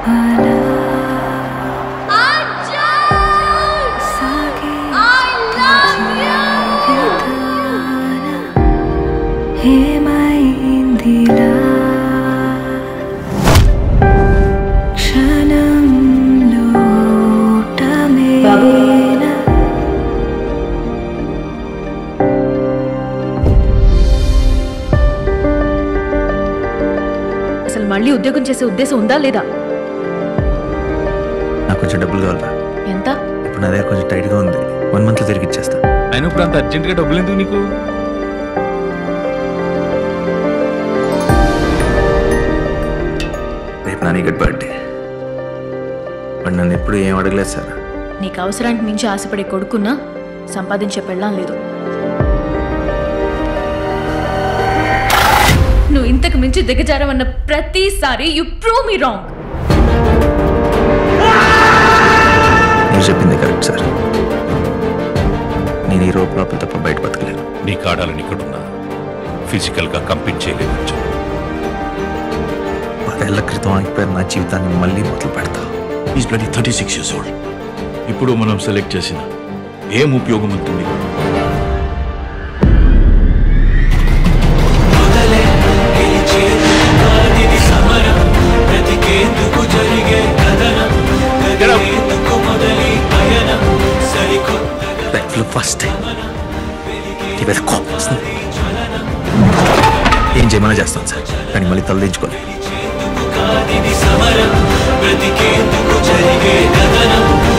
అలా సాగే జీవితాన ఏమైందిలా క్షణంలో ఓటమేనా అసలు మళ్ళీ ఉద్యోగం చేసే ఉద్దేశం ఉందా లేదా నాకు కొంచెం డబ్బులు కావాలా ఎంత ఇప్పుడు నా దగ్గర కొంచెం టైట్గా ఉంది వన్ మంత్లో తిరిగి ఇచ్చేస్తా అయినా ఇప్పుడు అంత అర్జెంట్గా డబ్బులు ఎందుకు నీకు రేపు నా నీకు బర్త్డే వాడు నన్ను ఎప్పుడు ఏం అడగలేదు సార్ నీకు అవసరానికి మించి ఆశపడే కొడుకున్నా సంపాదించే పెళ్ళాం లేదు నువ్వు ఇంతకు మించి దిగజారవన్న ప్రతిసారి యు ప్రూవ్ మీ రాంగ్ మీరు చెప్పింది కరెక్ట్ సార్ నేను ఈ రోప్ లోపల తప్ప బయట బతకలేను నీ కాడాలని ఇక్కడున్నా ఫిజికల్గా కంపీట్ చేయలేదు పదేళ్ల క్రితం అయిపోయిన నా జీవితాన్ని మళ్ళీ మొదలు పెడతా is bloody thirty six years old ఇప్పుడు మనం సెలెక్ట్ చేసిన ఏం ఉపయోగం ఉంటుంది లైఫ్లో ఫస్ట్ టైం నీ మీద కోపం వస్తుంది ఏం చేయమని చేస్తాను సార్ కానీ మళ్ళీ తలదించుకోలేదు సమరం బ్రతికేందుకు జరిగే గగనం